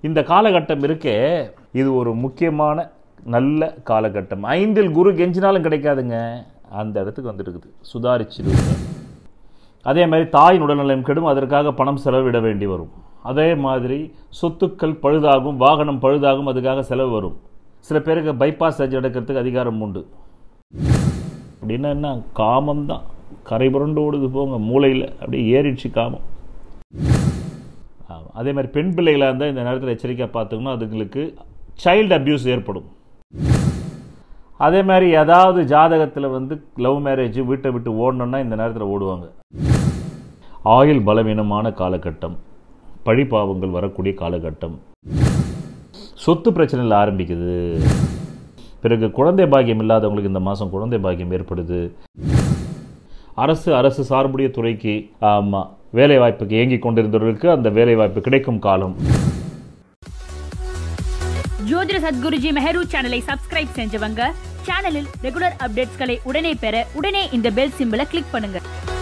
இந்த காலகட்டம் இருக்கே இது ஒரு முக்கியமான நல்ல காலகட்டம் ஐந்தில் குரு கெஞ்சினாலும் கிடைக்காதுங்க அந்த இடத்துக்கு வந்துருக்குது சுதாரிச்சிடுவீங்க அதே மாதிரி தாயின் உடல்நலம் கெடும் அதற்காக பணம் செலவிட வேண்டி வரும் அதே மாதிரி சொத்துக்கள் பழுதாகும் வாகனம் பழுதாகும் அதுக்காக செலவு வரும் சில பேருக்கு பைபாஸ் சர்ஜரி எடுக்கிறதுக்கு அதிகாரம் உண்டு அப்படின்னா என்ன காமம் தான் கரை புரண்டு ஓடுது போங்க மூளையில் அப்படியே ஏறிடுச்சு காமம் ஆமா. அதே மாதிரி பெண் பிள்ளைகளாக இருந்தால் இந்த நேரத்தில் எச்சரிக்கையாக பார்த்துக்கணும் அதுங்களுக்கு சைல்டு அப்யூஸ் ஏற்படும் அதே மாதிரி ஏதாவது ஜாதகத்தில் வந்து லவ் மேரேஜ் வீட்டை விட்டு ஓடணுன்னா இந்த நேரத்தில் ஓடுவாங்க ஆயுள் பலவீனமான காலகட்டம் பழிபாவங்கள் வரக்கூடிய காலகட்டம் சொத்து பிரச்சனைகள் ஆரம்பிக்குது பிறகு குழந்தை பாக்கியம் இல்லாதவங்களுக்கு இந்த மாதம் குழந்தை பாக்கியம் ஏற்படுது அரசு அரசு சார்புடைய துறைக்கு ஆமாம் வேலை வாய்ப்புக்கு ஏங்கி கொண்டிருந்தவர்களுக்கு அந்த வேலை வாய்ப்பு கிடைக்கும் காலம் ஜோதிட சத்குருஜி மெஹரு சேனலை சப்ஸ்கிரைப் செஞ்சவங்க சேனலில் ரெகுலர் அப்டேட்ஸ்களை உடனே பெற உடனே இந்த பெல் சிம்பிளை கிளிக் பண்ணுங்க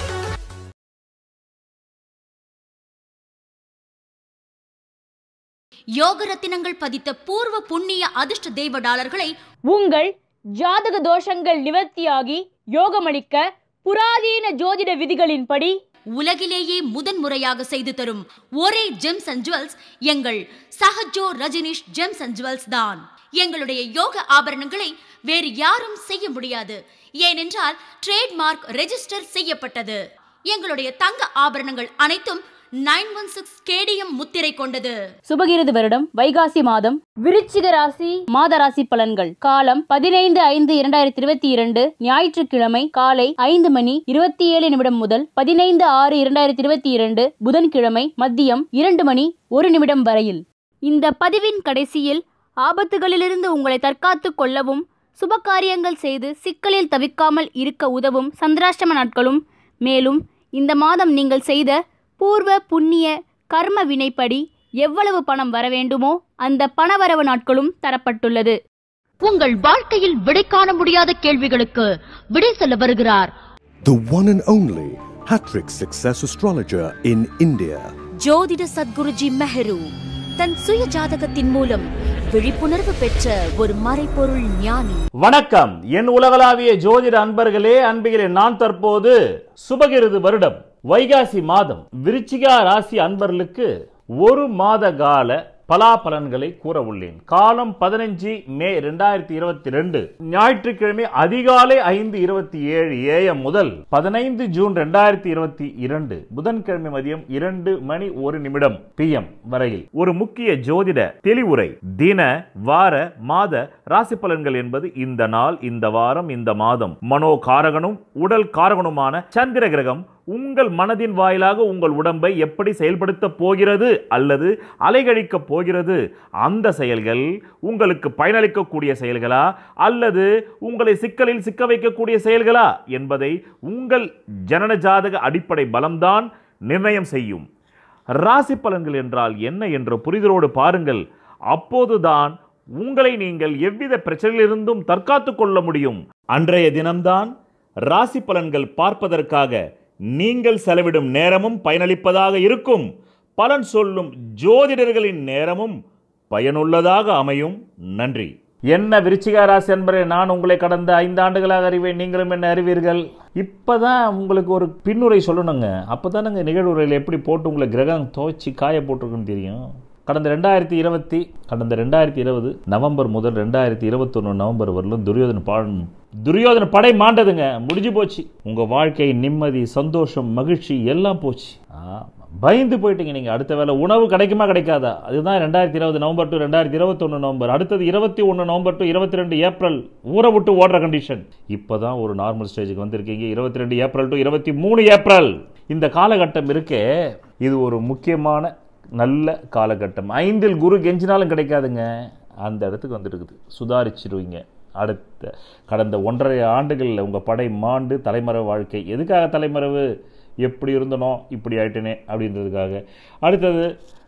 யோக ரத்தினங்கள் பதித்த பூர்வ புண்ணிய அதிர்ஷ்ட தெய்வ டாலர்களை உங்கள் ஜாதக தோஷங்கள் நிவர்த்தியாகி யோகமளிக்க புராதீன ஜோதிட விதிகளின்படி உலகிலேயே முதன்முறையாக செய்து தரும் ஒரே ஜெம்ஸ் அண்ட் ஜுவல்ஸ் எங்கள் Sahajo Rajneesh gems and jewels தான் எங்களுடைய யோக ஆபரணங்களை வேறு யாரும் செய்ய முடியாது ஏனென்றால் ட்ரேட்மார்க் ரெஜிஸ்டர் செய்யப்பட்டது எங்களுடைய தங்க ஆபரணங்கள் அனைத்தும் நைன் ஒன் சிக்ஸ் கேடிஎம் முத்திரை கொண்டது சுபகிருது வருடம் வைகாசி மாதம் விருச்சிக ராசி மாத ராசி பலன்கள் காலம் பதினைந்து ஐந்து இரண்டாயிரத்தி இருபத்தி இரண்டு ஞாயிற்றுக்கிழமை காலை ஐந்து மணி இருபத்தி ஏழு நிமிடம் முதல் பதினைந்து ஆறு இரண்டாயிரத்தி இருபத்தி இரண்டு புதன்கிழமை மதியம் இரண்டு மணி ஒரு நிமிடம் வரையில் இந்த பதிவின் கடைசியில் ஆபத்துகளிலிருந்து உங்களை தற்காத்துக் கொள்ளவும் சுபகாரியங்கள் செய்து சிக்கலில் தவிக்காமல் இருக்க உதவும் சந்திராஷ்டம நாட்களும் மேலும் இந்த மாதம் நீங்கள் செய்த பூர்வ புண்ணிய கர்ம வினைப்படி எவ்வளவு பணம் வர வேண்டுமோ அந்த பணவரவு நாட்களும் தரப்பட்டுள்ளது உங்கள் வாழ்க்கையில் விடை காண முடியாத கேள்விகளுக்கு விடை சொல்ல வருகிறார் The one and only Hattrick Success Astrologer in India. ஜோதிட சத்குருஜி மெஹரு தன் சுய ஜாதகத்தின் மூலம் விழிப்புணர்வு பெற்ற ஒரு மறைபொருள் ஞானி வணக்கம் என் உலகளாவிய ஜோதிட அன்பர்களே அன்பிகளே நான் தற்போது சுபகிருது வருடம் வைகாசி மாதம் விருச்சிகா ராசி அன்பர்களுக்கு ஒரு மாத கால பலாபலன்களை கூற உள்ளேன் காலம் பதினஞ்சு மே ரெண்டாயிரத்தி இருபத்தி ரெண்டு ஞாயிற்றுக்கிழமை அதிகாலை ஐந்து இருபத்தி ஏழு ஏஎம் முதல் பதினைந்து ஜூன் ரெண்டாயிரத்தி இருபத்தி இரண்டு புதன்கிழமை மதியம் இரண்டு மணி ஒரு நிமிடம் பிஎம் வரையில் ஒரு முக்கிய ஜோதிட தெளிவுரை தின வார மாத ராசி பலன்கள் என்பது இந்த நாள் இந்த வாரம் இந்த மாதம் மனோ காரகனும் உடல் காரகனுமான சந்திர கிரகம் உங்கள் மனதின் வாயிலாக உங்கள் உடம்பை எப்படி செயல்படுத்த போகிறது அல்லது அலைகழிக்க போகிறது அந்த செயல்கள் உங்களுக்கு பயனளிக்கக்கூடிய செயல்களா அல்லது உங்களை சிக்கலில் சிக்க வைக்கக்கூடிய செயல்களா என்பதை உங்கள் ஜனன ஜாதக அடிப்படை பலம்தான் நிர்ணயம் செய்யும் ராசி பலன்கள் என்றால் என்ன என்ற புரிதலோடு பாருங்கள் அப்போதுதான் உங்களை நீங்கள் எவ்வித பிரச்சனையிலிருந்தும் தற்காத்துக் கொள்ள முடியும் அன்றைய தினம்தான் ராசி பலன்கள் பார்ப்பதற்காக நீங்கள் செலவிடும் நேரமும் பயனளிப்பதாக இருக்கும் பலன் சொல்லும் ஜோதிடர்களின் நேரமும் பயனுள்ளதாக அமையும் நன்றி என்ன விருச்சிக ராசி என்பதை நான் உங்களை கடந்த ஐந்து ஆண்டுகளாக அறிவேன் நீங்களும் என்ன அறிவீர்கள் இப்பதான் உங்களுக்கு ஒரு பின்னுரை சொல்லணுங்க அப்பதானங்க நிகழ்வுரையில் எப்படி போட்டு உங்களை கிரகம் துவைச்சி காய போட்டிருக்குன்னு தெரியும் கடந்த ரெண்டாயிரத்தி இருபத்தி கடந்த ரெண்டாயிரத்தி இருபது நவம்பர் முதல் ரெண்டாயிரத்தி இருபத்தொன்று நவம்பர் வரலும் துரியோதன பா துரியோதன படை மாண்டதுங்க முடிஞ்சு போச்சு உங்க வாழ்க்கை நிம்மதி சந்தோஷம் மகிழ்ச்சி எல்லாம் போச்சு ஆமா. பயந்து போயிட்டீங்க நீங்க அடுத்த வேலை உணவு கிடைக்குமா கிடைக்காதா அதுதான் ரெண்டாயிரத்தி இருபது நவம்பர் டு ரெண்டாயிரத்தி இருபத்தொன்று நவம்பர் அடுத்தது இருபத்தி ஒன்று நவம்பர் டு இருபத்தி ரெண்டு ஏப்ரல் ஊரை விட்டு ஓடுற கண்டிஷன் இப்பதான் ஒரு நார்மல் ஸ்டேஜுக்கு வந்திருக்கீங்க இருபத்தி ரெண்டு ஏப்ரல் டு இருபத்தி மூணு ஏப்ரல் இந்த காலகட்டம் இருக்கே இது ஒரு முக்கியமான நல்ல காலகட்டம் ஐந்தில் குரு கெஞ்சினாலும் கிடைக்காதுங்க அந்த இடத்துக்கு வந்துருக்குது சுதாரிச்சிருவீங்க அடுத்த கடந்த ஒன்றரை ஆண்டுகளில் உங்கள் படை மாண்டு தலைமறைவு வாழ்க்கை எதுக்காக தலைமறைவு எப்படி இருந்தனோ இப்படி ஆயிட்டனே அப்படின்றதுக்காக அடுத்தது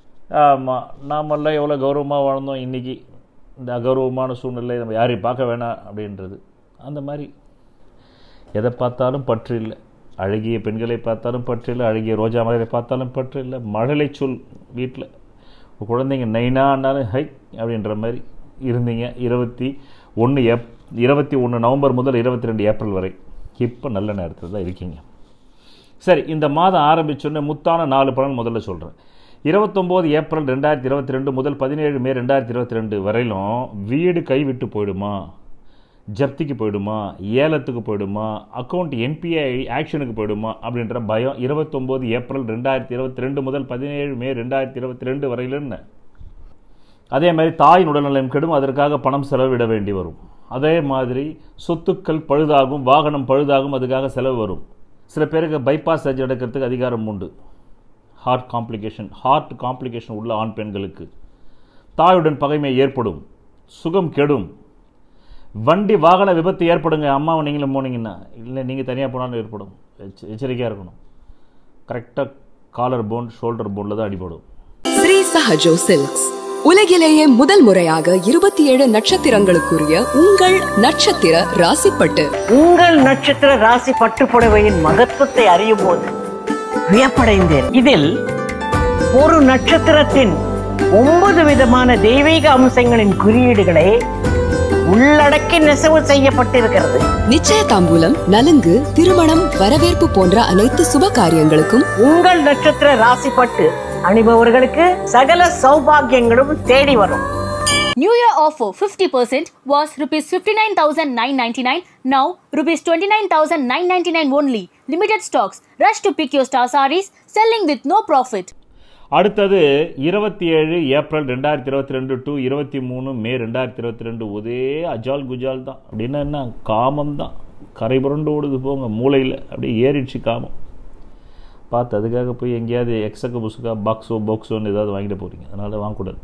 ஆமாம் நாமெல்லாம் எவ்வளோ கௌரவமாக வாழ்ந்தோம் இன்றைக்கி இந்த அகௌரவமான சூழ்நிலை நம்ம யாரையும் பார்க்க வேணாம் அப்படின்றது அந்த மாதிரி எதை பார்த்தாலும் பற்று இல்லை அழகிய பெண்களை பார்த்தாலும் பற்று இல்லை அழகிய ரோஜா மலரை பார்த்தாலும் பற்று இல்லை மழலை சொல் வீட்டில் குழந்தைங்க நைனான்னாலும் ஹை அப்படின்ற மாதிரி இருந்தீங்க இருபத்தி ஒன்று ஏப் இருபத்தி ஒன்று நவம்பர் முதல் இருபத்தி ரெண்டு ஏப்ரல் வரை இப்போ நல்ல நேரத்தில் தான் இருக்கீங்க சரி இந்த மாதம் ஆரம்பிச்சோன்னே முத்தான நாலு பலன் முதல்ல சொல்கிறேன் இருபத்தொம்போது ஏப்ரல் ரெண்டாயிரத்தி இருபத்தி ரெண்டு முதல் பதினேழு மே ரெண்டாயிரத்தி இருபத்தி ரெண்டு வரையிலும் வீடு கைவிட்டு போயிடுமா ஜப்திக்கு போயிடுமா ஏலத்துக்கு போயிடுமா அக்கௌண்ட் என்பிஐ ஆக்ஷனுக்கு போயிடுமா அப்படின்ற பயம் இருபத்தொம்போது ஏப்ரல் ரெண்டாயிரத்தி இருபத்தி ரெண்டு முதல் பதினேழு மே ரெண்டாயிரத்தி இருபத்தி ரெண்டு வரையிலுன்னு அதே மாதிரி தாயின் உடல்நலம் கெடும் அதற்காக பணம் செலவிட வேண்டி வரும் அதே மாதிரி சொத்துக்கள் பழுதாகும் வாகனம் பழுதாகும் அதுக்காக செலவு வரும் சில பேருக்கு பைபாஸ் சர்ஜரி எடுக்கிறதுக்கு அதிகாரம் உண்டு ஹார்ட் காம்ப்ளிகேஷன் ஹார்ட் காம்ப்ளிகேஷன் உள்ள ஆண் பெண்களுக்கு தாயுடன் பகைமை ஏற்படும் சுகம் கெடும் வண்டி வாகன விபத்து ஏற்படுங்க அம்மாவை நீங்களும் போனீங்கன்னா இல்லை நீங்கள் தனியாக போனாலும் ஏற்படும் எச்ச- எச்சரிக்கையாக இருக்கணும் கரெக்டாக காலர் போன் ஷோல்டர் போனில் தான் அடிபடும் ஸ்ரீ சஹஜோ சில்க்ஸ் உலகிலேயே முதல் முறையாக இருபத்தி ஏழு நட்சத்திரங்களுக்குரிய உங்கள் நட்சத்திர ராசிப்பட்டு உங்கள் நட்சத்திர ராசி பட்டுப்புடவையின் மகத்துவத்தை அறியும் போது வியப்படைந்தேன் இதில் ஒரு நட்சத்திரத்தின் ஒன்பது விதமான தெய்வீக அம்சங்களின் குறியீடுகளை உள்ளடக்கி நெசவு செய்யப்பட்டிருக்கிறது நிச்சய தாம்பூலம் நலுங்கு திருமணம் வரவேற்பு போன்ற அனைத்து சுப காரியங்களுக்கும் உங்கள் நட்சத்திர ராசி பட்டு அணிபவர்களுக்கு சகல சௌபாகியங்களும் தேடி வரும் New Year offer 50% was rupees 59,999. Now rupees 29,999 only. Limited stocks. Rush to pick your star sarees. Selling with no profit. அடுத்தது இருபத்தி ஏழு ஏப்ரல் ரெண்டாயிரத்தி இருபத்தி ரெண்டு டு இருபத்தி மூணு மே ரெண்டாயிரத்தி இருபத்தி ரெண்டு ஒரே அஜால் குஜால் தான் அப்படின்னா என்ன காமம் தான் கரை புரண்டு ஓடுது போங்க மூளையில் அப்படியே ஏறிடுச்சு காமம் பார்த்து அதுக்காக போய் எங்கேயாவது எக்ஸக்க புசுக்கா பாக்ஸோ பாக்ஸோன்னு ஏதாவது வாங்கிட்டு போகிறீங்க அதனால் வாங்கக்கூடாது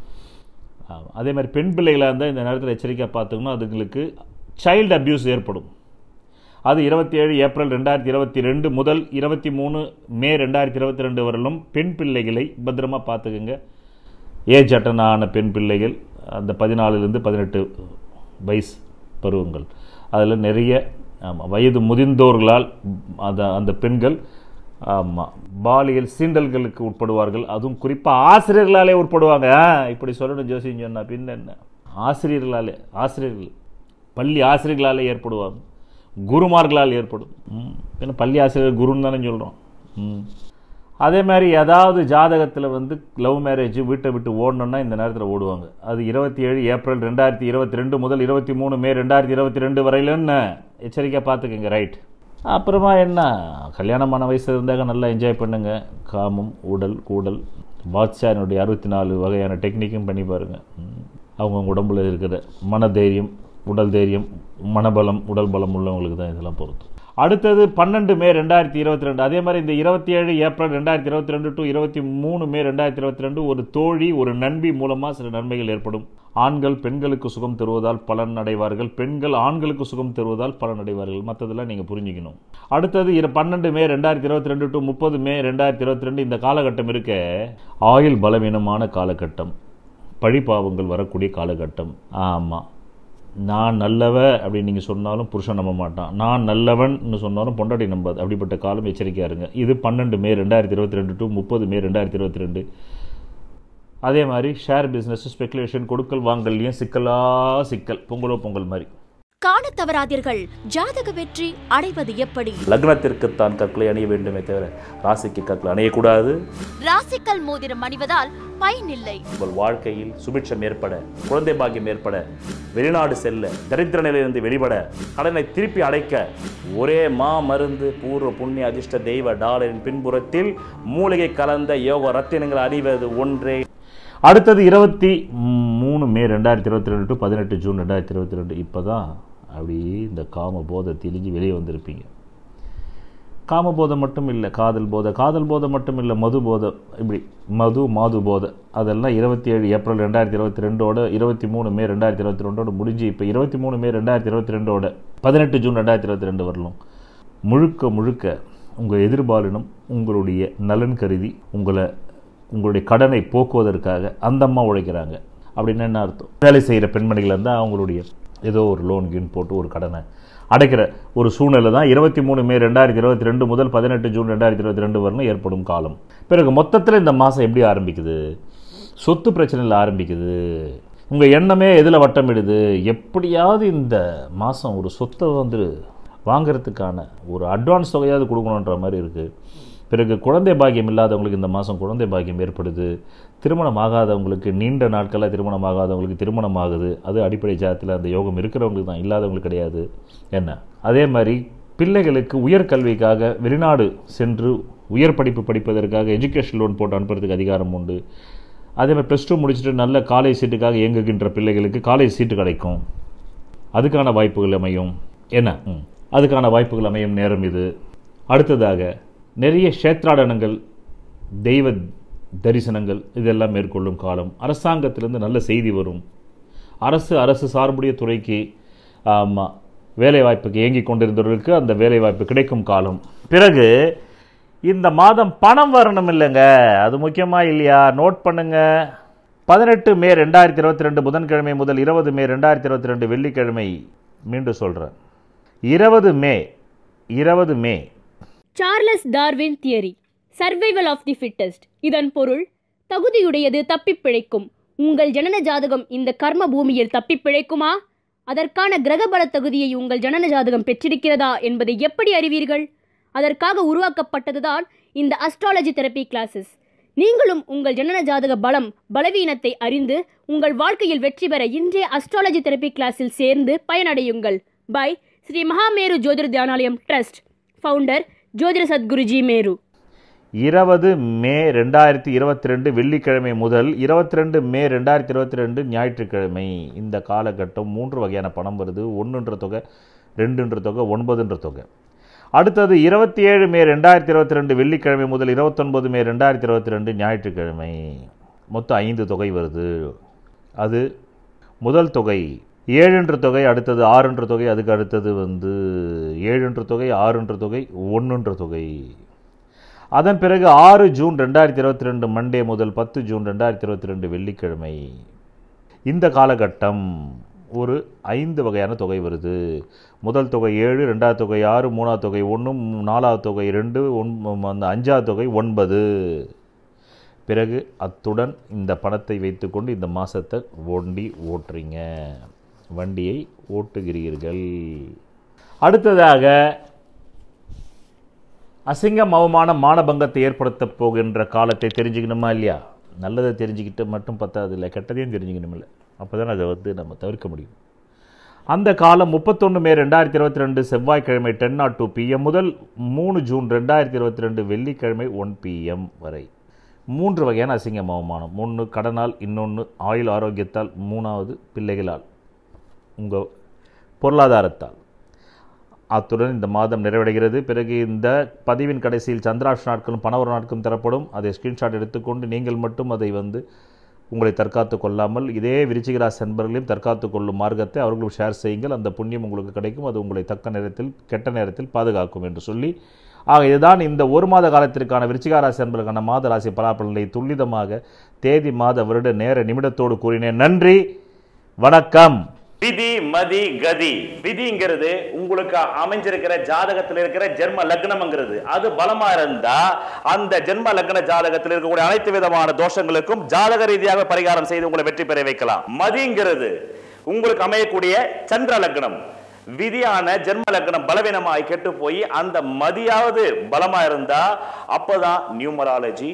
ஆமாம் அதே மாதிரி பெண் பிள்ளைகளாக இருந்தால் இந்த நேரத்தில் எச்சரிக்கையாக பார்த்துக்கணும் அதுங்களுக்கு சைல்டு அப்யூஸ் ஏற்படும் அது இருபத்தி ஏழு ஏப்ரல் ரெண்டாயிரத்தி இருபத்தி ரெண்டு முதல் இருபத்தி மூணு மே ரெண்டாயிரத்தி இருபத்தி ரெண்டு வரலும் பெண் பிள்ளைகளை பத்திரமா பார்த்துக்குங்க ஏஜ் அட்டன் ஆன பெண் பிள்ளைகள் அந்த பதினாலுலேருந்து பதினெட்டு வயசு பருவங்கள் அதில் நிறைய ஆமாம் வயது முதிர்ந்தோர்களால் அந்த அந்த பெண்கள் ஆமாம் பாலியல் சீண்டல்களுக்கு உட்படுவார்கள் அதுவும் குறிப்பாக ஆசிரியர்களாலே உட்படுவாங்க ஆ, இப்படி சொல்லணும் ஜோசியம் சொன்னா பின்ன என்ன ஆசிரியர்களாலே ஆசிரியர்கள் பள்ளி ஆசிரியர்களாலே ஏற்படுவாங்க குருமார்களால் ஏற்படும் ம். பின்ன பள்ளி ஆசிரியர் குருன்னு தானே சொல்கிறோம் ம் அதே மாதிரி ஏதாவது ஜாதகத்தில் வந்து லவ் மேரேஜ் வீட்டை விட்டு ஓடணுன்னா இந்த நேரத்தில் ஓடுவாங்க அது இருபத்தி ஏழு ஏப்ரல் ரெண்டாயிரத்தி இருபத்தி ரெண்டு முதல் இருபத்தி மூணு மே ரெண்டாயிரத்தி இருபத்தி ரெண்டு வரையிலன்னு எச்சரிக்கையாக பார்த்துக்கங்க ரைட் அப்புறமா என்ன கல்யாணமான வயசு இருந்தாக்க நல்லா என்ஜாய் பண்ணுங்க காமம் உடல் கூடல் பாட்ஷானுடைய அறுபத்தி நாலு வகையான டெக்னிக்கும் பண்ணி பாருங்கள் அவங்கவுங்க உடம்புல இருக்கிற மனதைரியம் உடல் தைரியம் மனபலம் உடல் பலம் உள்ளவங்களுக்கு தான் இதெல்லாம் பொருத்தும் அடுத்தது பன்னெண்டு மே ரெண்டாயிரத்தி இருபத்தி ரெண்டு அதே மாதிரி இந்த இருபத்தி ஏழு ஏப்ரல் ரெண்டாயிரத்தி இருபத்தி ரெண்டு டு இருபத்தி மூணு மே ரெண்டாயிரத்தி இருபத்தி ரெண்டு ஒரு தோழி ஒரு நண்பி மூலமாக சில நன்மைகள் ஏற்படும் ஆண்கள் பெண்களுக்கு சுகம் தருவதால் பலன் அடைவார்கள் பெண்கள் ஆண்களுக்கு சுகம் தருவதால் பலன் அடைவார்கள் மற்றதெல்லாம் நீங்கள் புரிஞ்சுக்கணும் அடுத்தது இரு பன்னெண்டு மே ரெண்டாயிரத்தி இருபத்தி ரெண்டு டு முப்பது மே ரெண்டாயிரத்தி இருபத்தி ரெண்டு இந்த காலகட்டம் இருக்க ஆயுள் பலவீனமான காலகட்டம் பழிபாவங்கள் வரக்கூடிய காலகட்டம் ஆமாம் நான் நல்லவ அப்படின்னு நீங்கள் சொன்னாலும் புருஷன் நம்ப மாட்டான் நான் நல்லவன்னு சொன்னாலும் பொண்டாட்டி நம்பாது அப்படிப்பட்ட காலம் எச்சரிக்கையா இருங்க இது பன்னெண்டு மே ரெண்டாயிரத்தி இருபத்தி ரெண்டு டு முப்பது மே ரெண்டாயிரத்தி இருபத்தி ரெண்டு அதே மாதிரி ஷேர் பிஸ்னஸ் ஸ்பெகுலேஷன் கொடுக்கல் வாங்கல்லையும் சிக்கலா சிக்கல் பொங்கலோ பொங்கல் மாதிரி காணத் தவறாதீர்கள் ஜாதக வெற்றி அடைவது எப்படி லக்னத்திற்குத்தான் கற்களை அணிய வேண்டுமே தவிர ராசிக்கு கற்கள் அணியக்கூடாது ராசிக்கல் மோதிரம் அணிவதால் பயனில்லை உங்கள் வாழ்க்கையில் சுபிட்சம் ஏற்பட குழந்தை பாக்கியம் ஏற்பட வெளிநாடு செல்ல தரித்திர நிலையிலிருந்து வெளிப்பட கடனை திருப்பி அடைக்க ஒரே மா மருந்து பூர்வ புண்ணிய அதிர்ஷ்ட தெய்வ டாலரின் பின்புறத்தில் மூலிகை கலந்த யோக ரத்தினங்கள் அணிவது ஒன்றே அடுத்தது இருபத்தி மூணு மே ரெண்டாயிரத்தி இருபத்தி ரெண்டு டு பதினெட்டு ஜூன் ரெண்டாயிரத்தி இருபத்தி ரெண்டு இப்போ தான் அப்படியே இந்த காம போதை தெளிஞ்சு வெளியே வந்திருப்பீங்க காம போதை மட்டும் இல்லை காதல் போதை காதல் போதை மட்டும் இல்லை மது போதை இப்படி மது மாது போதை அதெல்லாம் இருபத்தி ஏழு ஏப்ரல் ரெண்டாயிரத்தி இருபத்தி ரெண்டோட இருபத்தி மூணு மே ரெண்டாயிரத்தி இருபத்தி ரெண்டோட முடிஞ்சு இப்போ இருபத்தி மூணு மே ரெண்டாயிரத்தி இருபத்தி ரெண்டோட பதினெட்டு ஜூன் ரெண்டாயிரத்தி இருபத்தி ரெண்டு வரலும் முழுக்க முழுக்க உங்கள் எதிர்பாலினம் உங்களுடைய நலன் கருதி உங்களை உங்களுடைய கடனை போக்குவதற்காக அந்த அம்மா உழைக்கிறாங்க அப்படின்னு என்ன அர்த்தம் வேலை செய்கிற பெண்மணிகள் இருந்தால் அவங்களுடைய ஏதோ ஒரு லோன் கீன் போட்டு ஒரு கடனை அடைக்கிற ஒரு சூழ்நிலை தான் இருபத்தி மூணு மே ரெண்டாயிரத்தி இருபத்தி ரெண்டு முதல் பதினெட்டு ஜூன் ரெண்டாயிரத்தி இருபத்தி ரெண்டு வரலும் ஏற்படும் காலம் பிறகு மொத்தத்தில் இந்த மாதம் எப்படி ஆரம்பிக்குது சொத்து பிரச்சனையில் ஆரம்பிக்குது உங்கள் எண்ணமே எதில் வட்டமிடுது எப்படியாவது இந்த மாதம் ஒரு சொத்தை வந்து வாங்குறதுக்கான ஒரு அட்வான்ஸ் தொகையாவது கொடுக்கணுன்ற மாதிரி இருக்குது பிறகு குழந்தை பாக்கியம் இல்லாதவங்களுக்கு இந்த மாதம் குழந்தை பாக்கியம் ஏற்படுது திருமணம் ஆகாதவங்களுக்கு நீண்ட நாட்களாக திருமணம் ஆகாதவங்களுக்கு திருமணம் ஆகுது அது அடிப்படை ஜாதத்தில் அந்த யோகம் இருக்கிறவங்களுக்கு தான் இல்லாதவங்களுக்கு கிடையாது என்ன அதே மாதிரி பிள்ளைகளுக்கு உயர்கல்விக்காக வெளிநாடு சென்று உயர் படிப்பு படிப்பதற்காக எஜுகேஷன் லோன் போட்டு அனுப்புறதுக்கு அதிகாரம் உண்டு அதே மாதிரி ப்ளஸ் டூ முடிச்சுட்டு நல்ல காலேஜ் சீட்டுக்காக இயங்குகின்ற பிள்ளைகளுக்கு காலேஜ் சீட்டு கிடைக்கும் அதுக்கான வாய்ப்புகள் அமையும் என்ன ம். அதுக்கான வாய்ப்புகள் அமையும் நேரம் இது அடுத்ததாக நிறைய க்ஷேத்ராடனங்கள் தெய்வ தரிசனங்கள் இதெல்லாம் மேற்கொள்ளும் காலம் அரசாங்கத்திலிருந்து நல்ல செய்தி வரும் அரசு அரசு சார்புடைய துறைக்கு ஆமாம் வேலைவாய்ப்புக்கு இயங்கி கொண்டிருந்தவர்களுக்கு அந்த வேலைவாய்ப்பு கிடைக்கும் காலம் பிறகு இந்த மாதம் பணம் வரணும் இல்லைங்க அது முக்கியமா இல்லையா நோட் பண்ணுங்க பதினெட்டு மே ரெண்டாயிரத்தி இருபத்தி ரெண்டு புதன்கிழமை முதல் இருபது மே ரெண்டாயிரத்தி இருபத்தி ரெண்டு வெள்ளிக்கிழமை மீண்டும் சொல்கிறேன் இருபது மே இருபது மே Charles Darwin theory survival of the fittest இதன் பொருள் தகுதியுடையது தப்பிப் பிழைக்கும் உங்கள் ஜனன ஜாதகம் இந்த கர்ம பூமியில் தப்பிப் பிழைக்குமா அதற்கான கிரகபல தகுதியை உங்கள் ஜனன ஜாதகம் பெற்றிருக்கிறதா என்பதை எப்படி அறிவீர்கள் அதற்காக உருவாக்கப்பட்டதுதான் இந்த அஸ்ட்ராலஜி தெரப்பி கிளாஸஸ் நீங்களும் உங்கள் ஜனன ஜாதக பலம் பலவீனத்தை அறிந்து உங்கள் வாழ்க்கையில் வெற்றி பெற இன்றைய அஸ்ட்ராலஜி தெரப்பி கிளாஸில் சேர்ந்து பயனடையுங்கள் by Shri Mahameru Jyothir Dhyanalayam trust founder ஜோதிட சத்குருஜி மேரு இருபது மே ரெண்டாயிரத்தி இருபத்தி ரெண்டு வெள்ளிக்கிழமை முதல் இருபத்தி ரெண்டு மே ரெண்டாயிரத்தி இருபத்தி ரெண்டு ஞாயிற்றுக்கிழமை இந்த காலகட்டம் மூன்று வகையான பணம் வருது ஒன்றுன்ற தொகை ரெண்டுன்ற தொகை ஒன்பதுன்ற தொகை அடுத்தது இருபத்தி ஏழு மே ரெண்டாயிரத்தி இருபத்தி ரெண்டு வெள்ளிக்கிழமை முதல் இருபத்தொன்பது மே ரெண்டாயிரத்தி இருபத்தி ரெண்டு ஞாயிற்றுக்கிழமை மொத்தம் ஐந்து தொகை வருது அது முதல் தொகை ஏழுன்ற தொகை அடுத்தது ஆறுன்ற தொகை அதுக்கு அடுத்தது வந்து ஏழுன்ற தொகை ஆறுன்ற தொகை ஒன்றுன்ற தொகை அதன் பிறகு ஆறு ஜூன் ரெண்டாயிரத்தி இருபத்தி ரெண்டு மண்டே முதல் பத்து ஜூன் ரெண்டாயிரத்தி இருபத்தி ரெண்டு வெள்ளிக்கிழமை இந்த காலகட்டம் ஒரு ஐந்து வகையான தொகை வருது முதல் தொகை ஏழு ரெண்டாவது தொகை ஆறு மூணாவது தொகை ஒன்று நாலாவது தொகை ரெண்டு ஒன் அந்த அஞ்சாவது தொகை ஒன்பது பிறகு அத்துடன் இந்த பணத்தை வைத்துக்கொண்டு இந்த மாதத்தை ஒண்டி ஓட்டுறீங்க வண்டியை ஓட்டுகிறீர்கள் அடுத்ததாக அசிங்கம் அவமானம் மானபங்கத்தை ஏற்படுத்தப் போகின்ற காலத்தை தெரிஞ்சுக்கணுமா இல்லையா நல்லதை தெரிஞ்சுக்கிட்டு மட்டும் பத்தாது இல்லை கெட்டதையும் தெரிஞ்சுக்கணும் இல்லை அப்போ தான் அதை வந்து நம்ம தவிர்க்க முடியும் அந்த காலம் முப்பத்தொன்று மே ரெண்டாயிரத்தி இருபத்தி ரெண்டு செவ்வாய்க்கிழமை டென் நாட் டூ பிஎம் முதல் மூணு ஜூன் ரெண்டாயிரத்தி இருபத்தி ரெண்டு வெள்ளிக்கிழமை ஒன் பிஎம் வரை மூன்று வகையான அசிங்கம் அவமானம் ஒன்று கடனால் இன்னொன்று ஆயுள் ஆரோக்கியத்தால் மூணாவது பிள்ளைகளால் உங்கள் பொருளாதாரத்தால் அத்துடன் இந்த மாதம் நிறைவடைகிறது பிறகு இந்த பதிவின் கடைசியில் சந்திராஷ் நாட்களும் பணவர நாட்களும் தரப்படும் அதை ஸ்கிரீன்ஷாட் எடுத்துக்கொண்டு நீங்கள் மட்டும் அதை வந்து உங்களை தற்காத்து கொள்ளாமல் இதே விருச்சிகராசி நண்பர்களையும் தற்காத்து கொள்ளும் மார்க்கத்தை அவர்களும் ஷேர் செய்யுங்கள் அந்த புண்ணியம் உங்களுக்கு கிடைக்கும் அது உங்களை தக்க நேரத்தில் கெட்ட நேரத்தில் பாதுகாக்கும் என்று சொல்லி ஆக இதுதான் இந்த ஒரு மாத காலத்திற்கான விருச்சிகாராசி நண்பர்களுக்கான மாத ராசி பலாபலனை துல்லிதமாக தேதி மாத வருட நேர நிமிடத்தோடு கூறினேன் நன்றி வணக்கம் விதி மதி கதி விதிங்கிறது உங்களுக்கு அமைஞ்சிருக்கிற ஜாதகத்தில் இருக்கிற ஜென்ம லக்னம்ங்கிறது அது பலமா இருந்தா அந்த ஜென்ம லக்ன ஜாதகத்தில் இருக்கக்கூடிய அனைத்து விதமான தோஷங்களுக்கும் ஜாதக ரீதியாக பரிகாரம் செய்து உங்களை வெற்றி பெற வைக்கலாம் மதிங்கிறது உங்களுக்கு அமையக்கூடிய சந்திர லக்னம் விதியான ஜென்ம லக்னம் பலவீனமாய் கெட்டு போய் அந்த மதியாவது பலமா இருந்தா அப்பதான் நியூமராலஜி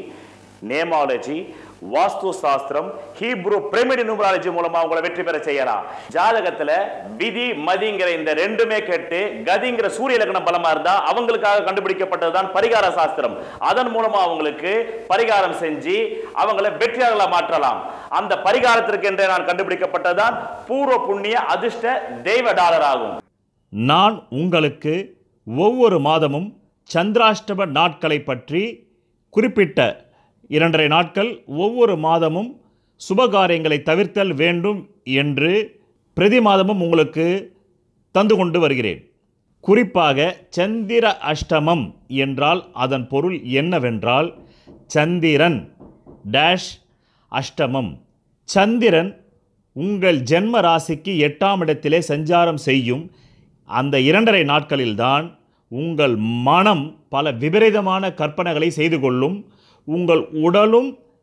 நேமாலஜி வாஸ்து சாஸ்திரம் ஹீப்ரு பிரமிடு நியூமராலஜி மூலமா உங்களை வெற்றி பெற செய்யலாம் ஜாதகத்துல விதி மதிங்கிற இந்த ரெண்டுமே கேட்டு கதிங்கிற சூரிய லக்னம் பலமா இருந்தா அவங்களுக்காக கண்டுபிடிக்கப்பட்டதுதான் பரிகார சாஸ்திரம் அதன் மூலமா அவங்களுக்கு பரிகாரம் செஞ்சு அவங்களை வெற்றியாளர்களா மாற்றலாம் அந்த பரிகாரத்திற்கு என்றே நான் கண்டுபிடிக்கப்பட்டதுதான் பூர்வ புண்ணிய அதிர்ஷ்ட தெய்வ டாலர் ஆகும் நான் உங்களுக்கு ஒவ்வொரு மாதமும் சந்திராஷ்டம நாட்களை பற்றி குறிப்பிட்ட இரண்டரை நாட்கள் ஒவ்வொரு மாதமும் சுபகாரியங்களை தவிர்த்தல் வேண்டும் என்று பிரதி மாதமும் உங்களுக்கு தந்து கொண்டு வருகிறேன் குறிப்பாக சந்திர அஷ்டமம் என்றால் அதன் பொருள் என்னவென்றால் சந்திரன் டேஷ் அஷ்டமம் சந்திரன் உங்கள் ஜென்ம ராசிக்கு எட்டாம் இடத்திலே சஞ்சாரம் செய்யும் அந்த இரண்டரை நாட்களில்தான் உங்கள் மனம் பல விபரீதமான கற்பனைகளை செய்து கொள்ளும் உங்கள் உடலும்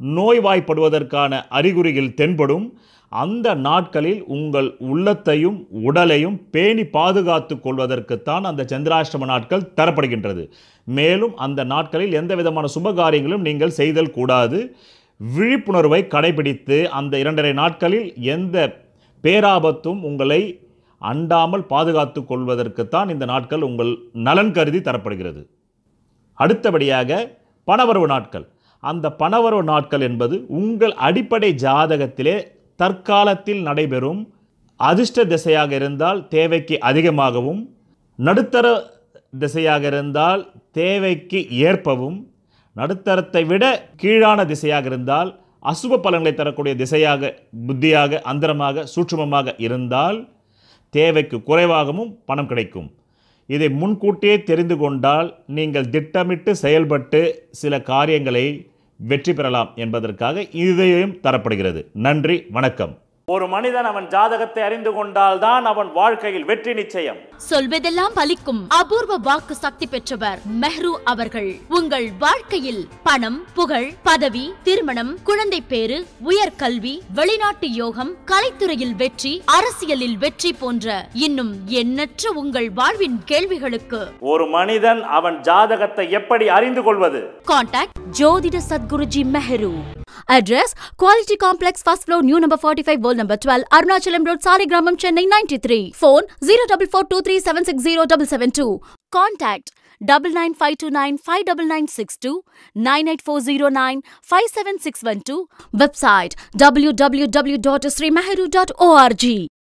நோய்வாய்ப்படுவதற்கான அறிகுறிகள் தென்படும் அந்த நாட்களில் உங்கள் உள்ளத்தையும் உடலையும் பேணி பாதுகாத்து கொள்வதற்குத்தான் அந்த சந்திராஷ்டம நாட்கள் தரப்படுகின்றது மேலும் அந்த நாட்களில் எந்த விதமான சுபகாரியங்களும் நீங்கள் செய்தல் கூடாது விழிப்புணர்வை கடைபிடித்து அந்த இரண்டரை நாட்களில் எந்த பேராபத்தும் உங்களை அண்டாமல் பாதுகாத்து கொள்வதற்குத்தான் இந்த நாட்கள் உங்கள் நலன் கருதி தரப்படுகிறது அடுத்தபடியாக பணவரவு நாட்கள் அந்த பணவரவு நாட்கள் என்பது உங்கள் அடிப்படை ஜாதகத்திலே தற்காலத்தில் நடைபெறும் அதிர்ஷ்ட திசையாக இருந்தால் தேவைக்கு அதிகமாகவும் நடுத்தர திசையாக இருந்தால் தேவைக்கு ஏற்பவும் நடுத்தரத்தை விட கீழான திசையாக இருந்தால் அசுப பலன்களை தரக்கூடிய திசையாக புத்தியாக அந்தரமாக சூட்சுமமாக இருந்தால் தேவைக்கு குறைவாகவும் பணம் கிடைக்கும் இதை முன்கூட்டியே தெரிந்து கொண்டால் நீங்கள் திட்டமிட்டு செயல்பட்டு சில காரியங்களை வெற்றி பெறலாம் என்பதற்காக இதையும் தரப்படுகிறது நன்றி வணக்கம் ஒரு மனிதன் அவன் ஜாதகத்தை அறிந்து கொண்டால் தான் அவன் வாழ்க்கையில் வெற்றி நிச்சயம் சொல்வதெல்லாம் பலிக்கும் அபூர்வ வாக்கு சக்தி பெற்றவர் மெஹ்ரு அவர்கள் உங்கள் வாழ்க்கையில் பணம் புகழ் பதவி திருமணம் குழந்தை பேரு உயர்கல்வி வெளிநாட்டு யோகம் கலைத்துறையில் வெற்றி அரசியலில் வெற்றி போன்ற இன்னும் எண்ணற்ற உங்கள் வாழ்வின் கேள்விகளுக்கு ஒரு மனிதன் அவன் ஜாதகத்தை எப்படி அறிந்து கொள்வது Contact Jodhida Sadguruji Meheru. Address Quality Complex First Floor New Number 45 World Number 12 Arunachalam Road Saligramam Chennai 93 Phone 0442376072 Contact double nine five two nine five double nine six two nine eight four zero nine five seven six one two website www.srimeheru.org